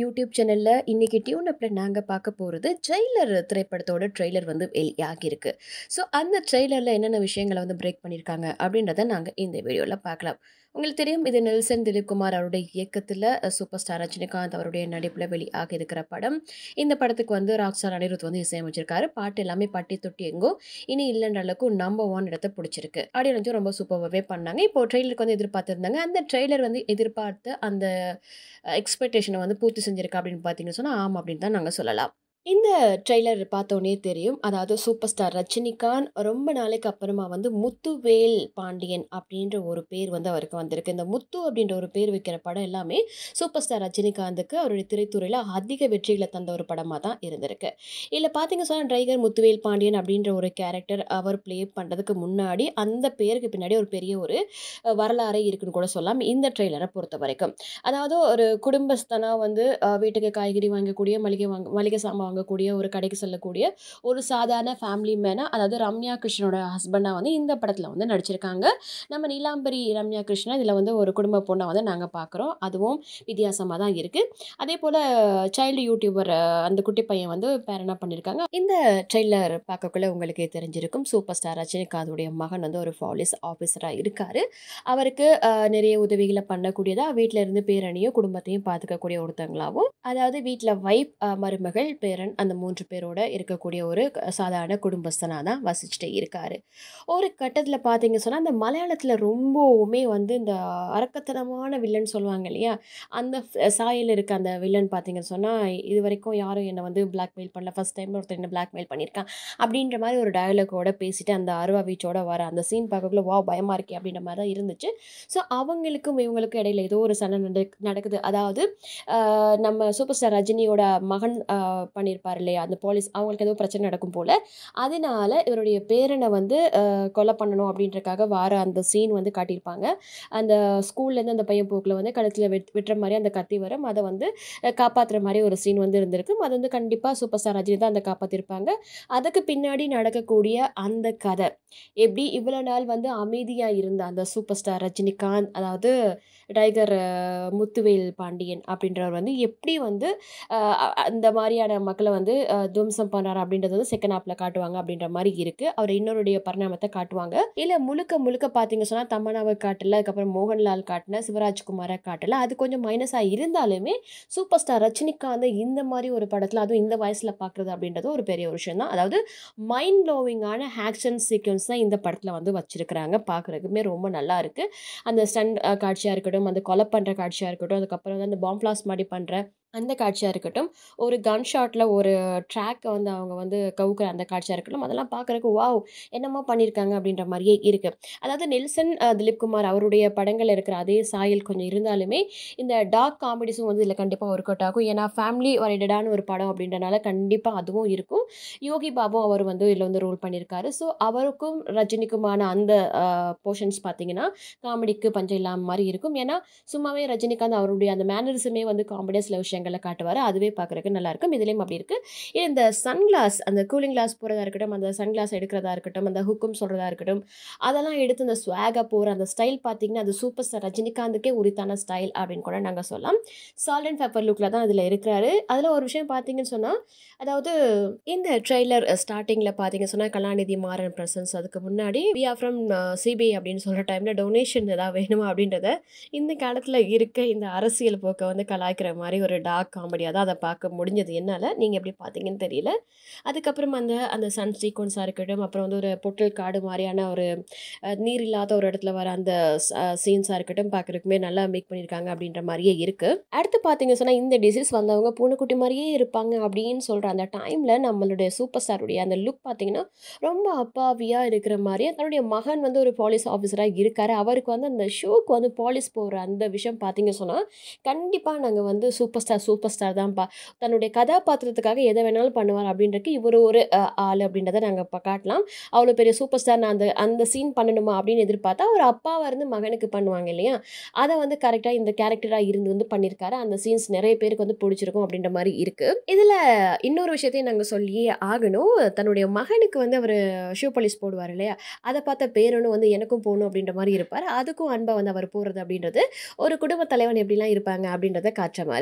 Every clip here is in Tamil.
யூடியூப் சேனல்ல இன்னைக்கு டியூன் அப்ல நாங்க பார்க்க போறது ஜெயிலர் திரைப்படத்தோட ட்ரெய்லர் வந்து வெளியாகியிருக்கு. ஸோ அந்த ட்ரெய்லர்ல என்னென்ன விஷயங்கள வந்து பிரேக் பண்ணியிருக்காங்க அப்படின்றத நாங்க இந்த வீடியோல பார்க்கலாம். உங்களுக்கு தெரியும் இது நெல்சன் திலீப்குமார் அவருடைய இயக்கத்துல அ சூப்பர் ஸ்டார் ரஜினிகாந்த் அவருடைய நடிப்புல வெளியாக இருக்கிற படம். இந்த படத்துக்கு வந்து ராக் ஸ்டார் அனிருத் வந்து இசையமைச்சிருக்காரு. பாட்டு எல்லாமே பட்டி தொட்டி எங்கோ இனி இல்லன்ற அளவுக்கு நம்பர் 1 இடத்த பிடிச்சிருக்கு. ஆடியன்ஸும் ரொம்ப சூப்பர்வாவே பண்ணாங்க. இப்போ ட்ரெய்லருக்கு வந்து எதிர்பார்த்திருந்தாங்க. அந்த ட்ரெய்லர் வந்து எதிர்பார்த்த அந்த எக்ஸ்பெக்டேஷன வந்து பூர்த்தி செஞ்சிருக்கா அப்படின்னு பார்த்தீங்கன்னு சொன்னா, ஆமா அப்படின்னு தான் நாங்க சொல்லலாம். இந்த ட்ரெய்லர் பார்த்தோனே தெரியும். அதாவது சூப்பர் ஸ்டார் ரஜினிகாந்த் ரொம்ப நாளைக்கு அப்புறமா வந்து முத்துவேல் பாண்டியன் அப்படின்ற ஒரு பேர் வந்து அவருக்கு வந்திருக்கு. இந்த முத்து அப்படின்ற ஒரு பேர் வைக்கிற படம் எல்லாமே சூப்பர் ஸ்டார் ரஜினிகாந்துக்கு அவருடைய திரைத்துறையில அதிக வெற்றிகள தந்த ஒரு படமா தான் இருந்திருக்கு. இதுல பார்த்தீங்க சொன்னா டைகர் முத்துவேல் பாண்டியன் அப்படின்ற ஒரு கேரக்டர் அவர் ப்ளே பண்றதுக்கு முன்னாடி அந்த பேருக்கு பின்னாடி ஒரு பெரிய ஒரு அ வரலாறே இருக்குன்னு கூட சொல்லலாம். இந்த ட்ரெய்லர பொறுத்தவரைக்கும். அதாவது ஒரு குடும்பஸ்தனா வந்து அ வீட்டுக்கு காய்கறி வாங்கக்கூடிய, மளிகை வாங்க மளிகை சாமான் வாங்கக்கூடிய, ஒரு கடைக்கு செல்லக்கூடிய ஒரு சாதாரண ஃபேமிலி மேனா அதாவது ரம்யா கிருஷ்ணனோட ஹஸ்பண்டா வந்து இந்த படத்துல வந்து நடிச்சிருக்காங்க. நம்ம நீலாம்பரி ரம்யா கிருஷ்ணன் இதுல வந்து ஒரு குடும்ப பொண்ணா வந்து நாங்க பார்க்குறோம். அதுவும் வித்தியாசமா தான் இருக்கு. அதேபோல சைல்டு யூடியூபர் அந்த குட்டி பையன் வந்து பேரனா பண்ணியிருக்காங்க. இந்த ட்ரெய்லர் பார்க்கக்குள்ள உங்களுக்கே தெரிஞ்சிருக்கும். சூப்பர் ஸ்டார் ரஜினிகாந்துடைய மகன் வந்து ஒரு போலீஸ் ஆஃபீசரா இருக்காரு. அவருக்கு அ நிறைய உதவிகள பண்ணக்கூடியதா, வீட்ல இருந்து பேரனையும், குடும்பத்தையும் பார்த்துக்கக்கூடிய ஒருத்தவங்களாவும், அதாவது வீட்ல வைஃப், அ மருமகள், பேரன் அந்த 3 பேரோட இருக்கக்கூடிய ஒரு சாதாரண குடும்பஸ்தனா தான் வசிச்சுட்டு இருக்காரு. ஒரு கட்டத்துல பார்த்தீங்க சொன்னா, அந்த மலையாளத்துல ரொம்பவுமே வந்து இந்த அரக்கத்தனமான வில்லன் சொல்லுவாங்க இல்லையா? அந்த ஃப் சாயல் இருக்க அந்த வில்லன் பார்த்தீங்கன்னு சொன்னா, இதுவரைக்கும் யாரும் என்ன வந்து பிளாக்மெயில் பண்ணல. ஃபர்ஸ்ட் டைம் ஒருத்தன் என்ன பிளாக்மெயில் பண்ணியிருக்கான். அப்படின்ற மாரி ஒரு டயலாக்கோட பேசிட்டு அந்த அருவா வீச்சோட வர அந்த சீன் பார்க்கக்குள்ள வாவ்! பயமா இருக்கே அப்படின்ற மாரி தான் இருந்துச்சு. ஸோ அவங்களுக்கும் இவங்களுக்கும் இடையில ஏதோ ஒரு சண்டை நடக் நடக்குது. அதாவது அ நம்ம சூப்பர் ஸ்டார் ரஜினியோட மகன் அ பண்ணியிருப்பார் இல்லையா? அந்த போலீஸ் அவங்களுக்கு ஏதோ பிரச்சனை நடக்கும் போல. அதனால இவருடைய பேரன வந்து அ கொலை பண்ணணும் அப்படின்றதுக்காக வார அந்த சீன் வந்து காட்டியிருப்பாங்க. அந்த ஸ்கூல்லேருந்து அந்த பையன் போக்குல வந்து கழுத்துல வெட் வெட்டுற மாரி அந்த கத்தி வரும். அத வந்து அ காப்பாத்துற மாரி ஒரு சீன் வந்து இருந்திருக்கு. அது வந்து கண்டிப்பா சூப்பர் ஸ்டார் ரஜினி தான் அத காப்பாத்தியிருப்பாங்க. அதுக்கு பின்னாடி நடக்கக்கூடிய அந்த கதை. எப்படி இவ்வளோ நாள் வந்து அமைதியா இருந்த அந்த சூப்பர் ஸ்டார் ரஜினிகாந்த், அதாவது டைகர் முத்துவேல் பாண்டியன் அப்படின்றவர் வந்து எப்படி வந்து அ அந்த மாரியான மக்கள வந்து அ துவம்சம் பண்ணாரு அப்படின்றது வந்து செகண்ட் ஹாஃப்ல காட்டுவாங்க அப்படின்ற மாரி இருக்கு. அவர் இன்னொருடைய பரிணாமத்த காட்டுவாங்க. இல்ல முழுக்க முழுக்க பார்த்தீங்க சொன்னா, தமன்னாவ காட்டல. அதுக்கப்புறம் மோகன்லால் காட்டல. சிவராஜ்குமார காட்டல. அது கொஞ்சம் மைனஸா இருந்தாலுமே, சூப்பர் ஸ்டார் ரஜினிகாந்த இந்த மாரி ஒரு படத்துல அதுவும் இந்த வயசுல பார்க்குறது அப்படின்றது ஒரு பெரிய ஒரு விஷயம் தான். அதாவது மைண்ட் ப்ளோவிங்கான ஆக்ஷன் சீக்வென்ஸ் தான் இந்த படத்துல வந்து வச்சிருக்கிறாங்க. பார்க்குறதுக்குமே ரொம்ப நல்லா இருக்கு. அந்த ஸ்டண்ட் அ காட்சியா இருக்கட்டும், அந்த கொலை பண்ற காட்சியா இருக்கட்டும், அதுக்கப்புறம் வந்து அந்த பாம் பிளாஸ்ட் மாரி பண்ற அந்த காட்சியா இருக்கட்டும், ஒரு கன் ஷாட்ல ஒரு ட்ராக்க வந்து அவங்க வந்து கவுக்குற அந்த காட்சியா இருக்கட்டும், அதெல்லாம் பார்க்குறதுக்கு வாவ்! என்னமோ பண்ணியிருக்காங்க அப்படின்ற மாரியே இருக்கு. அதாவது நெல்சன் அ திலீப்குமார் அவருடைய படங்கள்ல இருக்கிற அதே சாயல் கொஞ்சம் இருந்தாலுமே, இந்த டார்க் காமெடிஸும் வந்து இதுல கண்டிப்பா ஒர்க் அவுட் ஆகும். ஏன்னா ஃபேமிலி ஓரியன்டடான ஒரு படம் அப்படின்றனால கண்டிப்பா அதுவும் இருக்கும். யோகி பாபு அவர் வந்து இதுல வந்து ரோல் பண்ணியிருக்காரு. ஸோ அவருக்கும் ரஜினிக்குமான அந்த அ போர்ஷன்ஸ் பார்த்தீங்கன்னா, காமெடிக்கு பஞ்சம் இல்லாம மாரி இருக்கும். ஏன்னா சும்மாவே ரஜினிகாந்த் அவருடைய அந்த மேனரிசமே வந்து காமெடியா சில விஷயங்கள்ல காட்டுவாரு. அதுவே பார்க்குறதுக்கு நல்லாயிருக்கும். இதுலயும் அப்படி இருக்கு. இந்த சன்கிளாஸ் அந்த கூலிங் கிளாஸ் போடுறதா இருக்கட்டும், அந்த சன்கிளாஸ் எடுக்கிறதா இருக்கட்டும், அந்த ஹுக்கும் சொல்றதா இருக்கட்டும், அதெல்லாம் எடுத்து அந்த ஸ்வாகா போற அந்த ஸ்டைல் பார்த்தீங்கன்னா, அது சூப்பர் ஸ்டார் ரஜினிகாந்துக்கே உரித்தான ஸ்டைல் அப்படின்னு கூட நாங்க சொல்லலாம். சால்ட் அண்ட் பெப்பர் லுக்ல தான் இதுல இருக்கிறாரு. அதுல ஒரு விஷயம் பார்த்தீங்கன்னு சொன்னா, அதாவது இந்த ட்ரெய்லர் ஸ்டார்ட்டிங்ல பார்த்தீங்க சொன்னா, கலாநிதி மாறன் பிரசன்ஸ் அதுக்கு முன்னாடி வி ஆர் ஃப்ரம் சிபிஐ அப்படின்னு சொல்ற டைம்ல டொனேஷன் ஏதாவது வேணுமா அப்படின்றத இந்த காலத்துல இருக்க இந்த அரசியல் போக்க வந்து கலாய்க்கிற மாரி ஒரு டார்க் காமெடியா தான் அத பார்க்க முடிஞ்சது என்னால. நீங்க எப்படி பார்த்தீங்கன்னு தெரியல. அதுக்கப்புறம் அந்த அந்த சன் சீக்வென்ஸா இருக்கட்டும், அப்புறம் வந்து ஒரு பொட்டல் காடு மாரியான ஒரு அ நீர் இல்லாத ஒரு இடத்துல வர அந்த ஸ் அ சீன்ஸா இருக்கட்டும், பார்க்குறதுக்குமே நல்லா மேக் பண்ணியிருக்காங்க அப்படின்ற மாரியே இருக்கு. அடுத்து பார்த்தீங்க சொன்னா, இந்த டிசீஸ் வந்தவங்க பூனைக்குட்டி மாரியே இருப்பாங்க அப்படின்னு சொல்ற அந்த டைம்ல நம்மளுடைய சூப்பர் ஸ்டாருடைய அந்த லுக் பார்த்தீங்கன்னா, ரொம்ப அப்பாவியா இருக்கிற மாரி தன்னுடைய மகன் வந்து ஒரு போலீஸ் ஆஃபீசரா இருக்காரு. அவருக்கு வந்து அந்த ஷூக்கு வந்து பாலிஷ் போடுற அந்த விஷயம் பார்த்தீங்க சொன்னா, கண்டிப்பா நாங்க வந்து சூப்பர் ஸ்டார் சூப்பர் ஸ்டார் தான்ப்பா. தன்னுடைய கதாபாத்திரத்துக்காக எத வேணாலும் பண்ணுவார் அப்படின்றதுக்கு இவரு ஒரு அ ஆளு அப்படின்றத நாங்க இப்ப காட்டலாம். அவ்வளோ பெரிய சூப்பர் ஸ்டார் நான் அந்த அந்த சீன் பண்ணணுமா அப்படின்னு எதிர்பார்த்தா, ஒரு அப்பாவா இருந்து மகனுக்கு பண்ணுவாங்க இல்லையா? அத வந்து கரெக்ட்டா இந்த கேரக்டரா இருந்து வந்து பண்ணியிருக்காரு. அந்த சீன்ஸ் நெறைய பேருக்கு வந்து புடிச்சிருக்கும் அப்படின்ற மாரி இருக்கு. இதுல இன்னொரு விஷயத்தையும் நாங்க சொல்லியே ஆகணும். தன்னுடைய மகனுக்கு வந்து அவரு ஷூ பாலிஷ் போடுவாரு இல்லையா? அத பார்த்த பேரனும் வந்து எனக்கும் போடணும் அப்படின்ற மாரி இருப்பாரு. அதுக்கும் அன்பா வந்து அவர் போடுறது அப்படின்றது, ஒரு குடும்ப தலைவன் எப்படிலாம் இருப்பாங்க அப்படின்றத காட்டுற மாரி இருக்கு.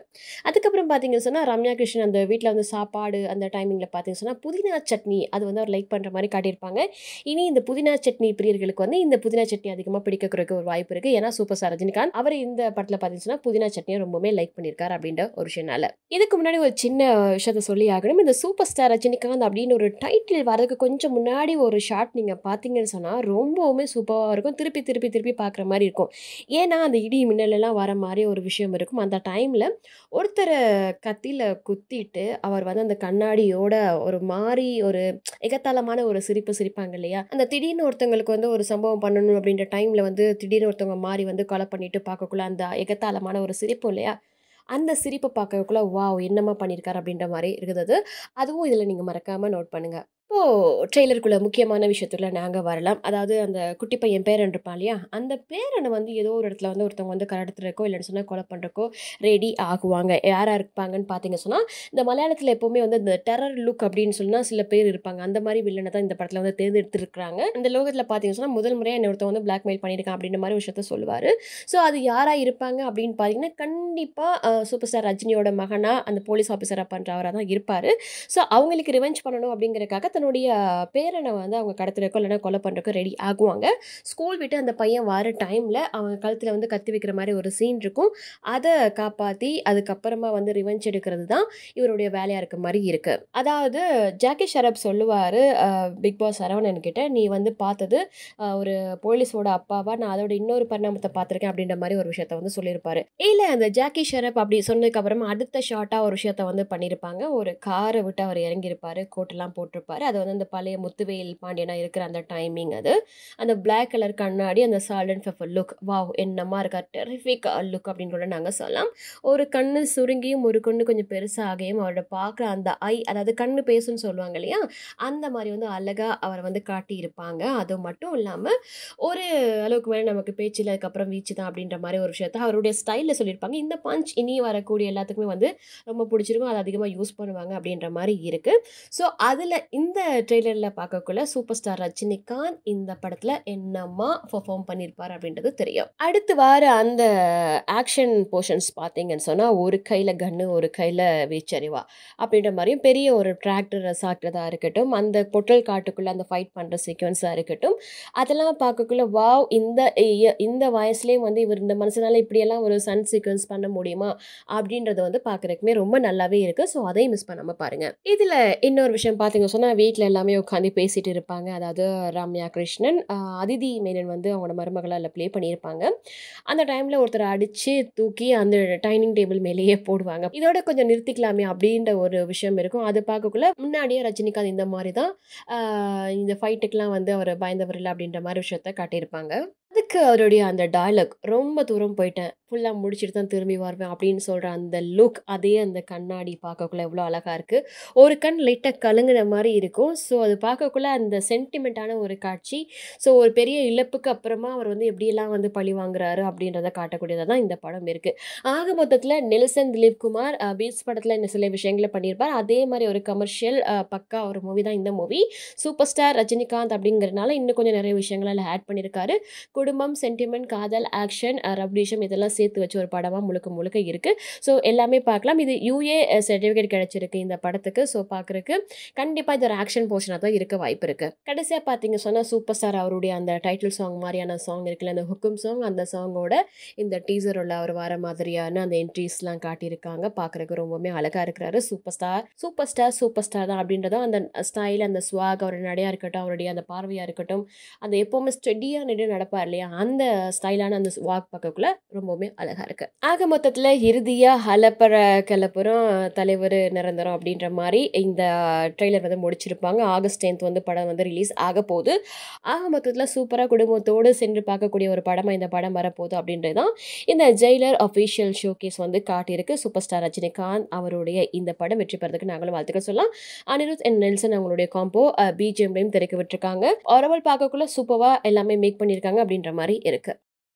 அதுக்கப்புறம் பார்த்தீங்கன்னு சொன்னா, ரம்யா கிருஷ்ணன் அந்த வீட்ல வந்து சாப்பாடு அந்த டைமிங்ல பார்த்தீங்கன்னு சொன்னா, புதினா சட்னி அது வந்து அவர் லைக் பண்ற மாரி காட்டியிருப்பாங்க. இனி இந்த புதினா சட்னி பிரியர்களுக்கு வந்து இந்த புதினா சட்னி அதிகமா பிடிக்கறக்கு ஒரு வாய்ப்பு இருக்கு. ஏன்னா, சூப்பர் ஸ்டார் ரஜினிகாந்த் அவர் இந்த படத்துல பார்த்தீங்கன்னு சொன்னா, புதினா சட்னிய ரொம்பவுமே லைக் பண்ணியிருக்காரு அப்படின்ற ஒரு விஷயம்னால. இதுக்கு முன்னாடி ஒரு சின்ன விஷயத்த சொல்லி ஆகணும். இந்த சூப்பர் ஸ்டார் ரஜினிகாந்த் அப்படின்னு ஒரு டைட்டில் வரதுக்கு கொஞ்சம் முன்னாடி ஒரு ஷாட் நீங்க பார்த்தீங்கன்னு சொன்னா, ரொம்பவுமே சூப்பரா இருக்கும். திருப்பி, திருப்பி, திருப்பி பார்க்குற மாரி இருக்கும். ஏன்னா, அந்த இடி, மின்னல் எல்லாம் வர மாரி ஒரு விஷயம் இருக்கும். அந்த டைம்ல ஒருத்தர கத்தியில குத்திட்டு, அவர் வந்து அந்த கண்ணாடியோட ஒரு மாரி ஒரு எகத்தாளமான ஒரு சிரிப்பு சிரிப்பாங்க இல்லையா? அந்த திடீர்னு ஒருத்தவங்களுக்கு வந்து ஒரு சம்பவம் பண்ணணும் அப்படின்ற டைம்ல வந்து திடீர்னு ஒருத்தவங்க மாறி வந்து கொலை பண்ணிட்டு பார்க்கக்குள்ள அந்த எகத்தாளமான ஒரு சிரிப்பு இல்லையா? அந்த சிரிப்ப பார்க்கறதுக்குள்ள வாவ்! என்னம்மா பண்ணியிருக்காரு அப்படின்ற மாரி இருந்தது. அதுவும் இதுல நீங்க மறக்காம நோட் பண்ணுங்க. இப்போ ட்ரெய்லருக்குள்ள முக்கியமான விஷயத்துக்குள்ள நாங்க வரலாம். அதாவது அந்த குட்டி பையன் பேரன் இருப்பான் இல்லையா? அந்த பேரன வந்து ஏதோ ஒரு இடத்துல வந்து ஒருத்தவங்க வந்து கடத்துறக்கோ, இல்லன்னு சொன்னா கொலை பண்றக்கோ ரெடி ஆகுவாங்க. யாரா இருப்பாங்கன்னு பார்த்தீங்க சொன்னா, இந்த மலையாளத்துல எப்பவுமே வந்து இந்த டெரர் லுக் அப்படின்னு சொன்னா சில பேர் இருப்பாங்க. அந்த மாரி வில்லன தான் இந்த படத்துல வந்து தேர்ந்தெடுத்திருக்காங்க. இந்த லோகத்துல பார்த்தீங்கன்னு சொன்னா, முதல் முறையா என்ன ஒருத்தன் வந்து பிளாக்மெயில் பண்ணியிருக்கான் அப்படின்ற மாரி விஷயத்த சொல்லுவாரு. ஸோ அது யாரா இருப்பாங்க அப்படின்னு பார்த்தீங்கன்னா, கண்டிப்பா அ சூப்பர் ஸ்டார் ரஜினியோட மகனா அந்த போலீஸ் ஆஃபீசரா பண்றவரா தான் இருப்பாரு. ஸோ அவங்களுக்கு ரிவெஞ்ச் பண்ணணும் அப்படிங்கிறதுக்காக தன்னுடைய பேரன வந்து அவங்க கடத்துறக்கோ, இல்லன்னா கொலை பண்றக்கோ ரெடி ஆகுவாங்க. ஸ்கூல் விட்டு அந்த பையன் வர டைம்ல அவன் கழுத்துல வந்து கத்தி வைக்கிற மாரி ஒரு சீன் இருக்கும். அத காப்பாத்தி அதுக்கப்புறமா வந்து ரிவெஞ்ச் எடுக்கிறது தான் இவருடைய வேலையா இருக்க மாரி இருக்கு. அதாவது ஜாக்கி ஷெராப் சொல்லுவாரு அ பிக் பாஸ் சரவணன் கிட்ட, "நீ வந்து பார்த்தது அ ஒரு போலீஸோட அப்பாவா? நான் அதோட இன்னொரு பரிணாமத்த பார்த்துருக்கேன்." அப்படின்ற மாரி ஒரு விஷயத்த வந்து சொல்லியிருப்பாரு. இல்ல அந்த ஜாக்கி ஷெராப் அப்படி சொன்னதுக்கு அப்புறமா அடுத்த ஷாட்டா ஒரு விஷயத்த வந்து பண்ணியிருப்பாங்க. ஒரு கார விட்டு அவர் இறங்கியிருப்பாரு. கோட்லாம் போட்டிருப்பாரு. அது வந்து அந்த பழைய முத்துவேல் பாண்டியனா இருக்கிற அந்த டைமிங் அது. அந்த பிளாக் கலர் கண்ணாடி, அந்த salt and pepper look. Wow! என்னம்மா இருக்கார். டெர்ரிஃபிக் லுக் அப்படின்னு கூட நாங்க சொல்லலாம். ஒரு கண்ணு சுருங்கியும், ஒரு கண்ணு கொஞ்சம் பெருசாகியும் அவரோட பார்க்குற அந்த ஐ அதாவது கண்ணு பேசும்ன்னு சொல்லுவாங்க இல்லையா? அந்த மாரி வந்து அழகா அவர வந்து காட்டியிருப்பாங்க. அது மட்டும் இல்லாம, ஒரு அளவுக்கு மேல நமக்கு பேச்சு இல்ல. அதுக்கப்புறம் வீச்சு தான் அப்படின்ற மாரி ஒரு விஷயத்த அவருடைய ஸ்டைல்ல சொல்லியிருப்பாங்க. இந்த பஞ்ச் இனி வரக்கூடிய எல்லாத்துக்குமே வந்து ரொம்ப புடிச்சிருக்கும். அத அதிகமா யூஸ் பண்ணுவாங்க அப்படின்ற மாரி இருக்கு. ஸோ அதுல இந்த ட்ரெய்லர்ல பார்க்கக்குள்ள சூப்பர் ஸ்டார் ரஜினிகாந்த் இந்த படத்துல என்னம்மா பெர்ஃபார்ம் பண்ணியிருப்பாரு அப்படின்றது தெரியும். அடுத்து வர அந்த ஆக்ஷன் போர்ஷன்ஸ் பார்த்தீங்கன்னு சொன்னா, ஒரு கையில கன்னு, ஒரு கையில வீச்சறிவா அப்படின்ற மாரியும் பெரிய ஒரு டிராக்டர சாட்டுறதா இருக்கட்டும், அந்த பொட்டல் காட்டுக்குள்ள அந்த ஃபைட் பண்ற சீக்வென்ஸா இருக்கட்டும், அதெல்லாம் பார்க்கக்குள்ள வாவ்! இந்த எ இந்த வயசுலயும் வந்து இவர் இந்த மனுஷனால இப்படியெல்லாம் ஒரு ஸ்டண்ட் சீக்வென்ஸ் பண்ண முடியுமா? அப்படின்றது வந்து பார்க்கறதுக்குமே ரொம்ப நல்லாவே இருக்கு. ஸோ அதையும் மிஸ் பண்ணாம பாருங்க. இதுல இன்னொரு விஷயம் பார்த்தீங்கன்னு சொன்னா, வீட்ல எல்லாமே உட்காந்து பேசிட்டு இருப்பாங்க. அதாவது ரம்யா கிருஷ்ணன், அ அதிதி மேனன் வந்து அவங்களோட மருமகளா அதுல ப்ளே பண்ணியிருப்பாங்க. அந்த டைம்ல ஒருத்தர அடிச்சு தூக்கி அந்த டைனிங் டேபிள் மேலேயே போடுவாங்க. இதோட கொஞ்சம் நிறுத்திக்கலாமே அப்படின்ற ஒரு விஷயம் இருக்கும். அது பார்க்கக்குள்ள முன்னாடியே ரஜினிகாந்த் இந்த மாரி தான் அ இந்த ஃபைட்டுக்குலாம் வந்து அவரு பயந்தவர் இல்ல அப்படின்ற மாரி விஷயத்த காட்டியிருப்பாங்க. அதுக்கு அவருடைய அந்த டயலாக் "ரொம்ப தூரம் போயிட்டேன். ஃபுல்லா முடிச்சுட்டு தான் திரும்பி வருவேன்." அப்படின்னு சொல்ற அந்த லுக், அதே அந்த கண்ணாடி பார்க்கக்குள்ள எவ்வளோ அழகா இருக்கு. ஒரு கண் லைட்டா கலங்குன மாரி இருக்கும். ஸோ அது பார்க்கக்குள்ள அந்த சென்டிமென்ட்டான ஒரு காட்சி. ஸோ ஒரு பெரிய இழப்புக்கு அப்புறமா அவர் வந்து எப்படியெல்லாம் வந்து பழி வாங்குறாரு அப்படின்றத காட்டக்கூடியதா தான் இந்த படம் இருக்கு. ஆக மொத்தத்துல நெல்சன் திலீப் குமார் அ பீஸ்ட் படத்துல இன்னும் சில விஷயங்கள பண்ணியிருப்பார். அதே மாரி ஒரு கமர்ஷியல் அ பக்கா ஒரு மூவி தான் இந்த மூவி. சூப்பர் ஸ்டார் ரஜினிகாந்த் அப்படிங்கிறனால இன்னும் கொஞ்சம் நிறைய விஷயங்கள அதுல ஆட் பண்ணியிருக்காரு. குடும்பம், சென்டிமென்ட், காதல், ஆக்ஷன், அ ரவுடிசம் இதெல்லாம் சேர்த்து வச்ச ஒரு படமா முழுக்க முழுக்க இருக்கு. ஸோ எல்லாமே பார்க்கலாம். இது யுஏ சர்டிஃபிகேட் கிடைச்சிருக்கு இந்த படத்துக்கு. ஸோ பார்க்கறக்கு கண்டிப்பா இது ஒரு ஆக்ஷன் போர்ஷனா தான் இருக்க வாய்ப்பு இருக்கு. கடைசியா பார்த்தீங்க சொன்னா, சூப்பர் ஸ்டார் அவருடைய அந்த டைட்டில் சாங் மாரியான சாங் இருக்குல்ல, அந்த ஹுக்கும் சாங் அந்த சாங்கோட இந்த டீசர்ல அவர் வர மாதிரியான அந்த என்ட்ரீஸ்லாம் காட்டியிருக்காங்க. பார்க்கறக்கு ரொம்பவுமே அழகா இருக்கிறாரு. Superstar superstar superstar தான் அப்படின்றதும் அந்த ஸ்டைல், அந்த ஸ்வாக் அவரோட நடையா இருக்கட்டும், அவருடைய அந்த பார்வையா இருக்கட்டும், அந்த எப்பவுமே ஸ்டெடியா நின்னு நடப்பார் இல்லையா? அந்த ஸ்டைலான அந்த வாக் பார்க்கக்குள்ள ரொம்பவுமே அழகா இருக்கு. ஆக மொத்தத்துல இறுதியா "அலப்பற கெலப்புறம் தலைவரு நிரந்தரம்" அப்படின்ற மாரி இந்த ட்ரெய்லர் வந்து முடிச்சிருப்பாங்க. ஆகஸ்ட் 10த் வந்து படம் வந்து ரிலீஸ் ஆகப்போது. ஆக மொத்தத்துல சூப்பரா குடும்பத்தோடு சென்று பார்க்கக்கூடிய ஒரு படமா இந்த படம் வரப்போது அப்படின்றது தான் இந்த ஜெயிலர் அஃபிஷியல் ஷோகேஸ் வந்து காட்டியிருக்கு. சூப்பர் ஸ்டார் ரஜினிகாந்த் அவருடைய இந்த படம் வெற்றி பெறதுக்கு நாங்களும் வாழ்த்துக்கள் சொல்லலாம். அனிருத் அண்ட் நெல்சன் அவங்களுடைய காம்போ அ பிஜிஎம்லயும் திரைக்கு விட்டுருக்காங்க. ஓவரால் பார்க்கக்குள்ள சூப்பர்வா எல்லாமே மேக் பண்ணியிருக்காங்க அப்படின்ற மாரி இருக்கு.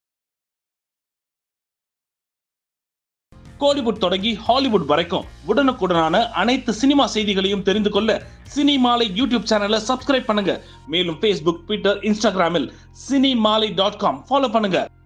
கோலிவுட் தொடங்கி ஹாலிவுட் வரைக்கும் உடனுக்குடனான அனைத்து சினிமா செய்திகளையும் தெரிந்து கொள்ள சினி மாலை யூடியூப் சேனலை சப்ஸ்கிரைப் பண்ணுங்க மேலும் ஃபேஸ்புக் ட்விட்டர் இன்ஸ்டாகிராமில் Cini Malai dot com follow பண்ணுங்க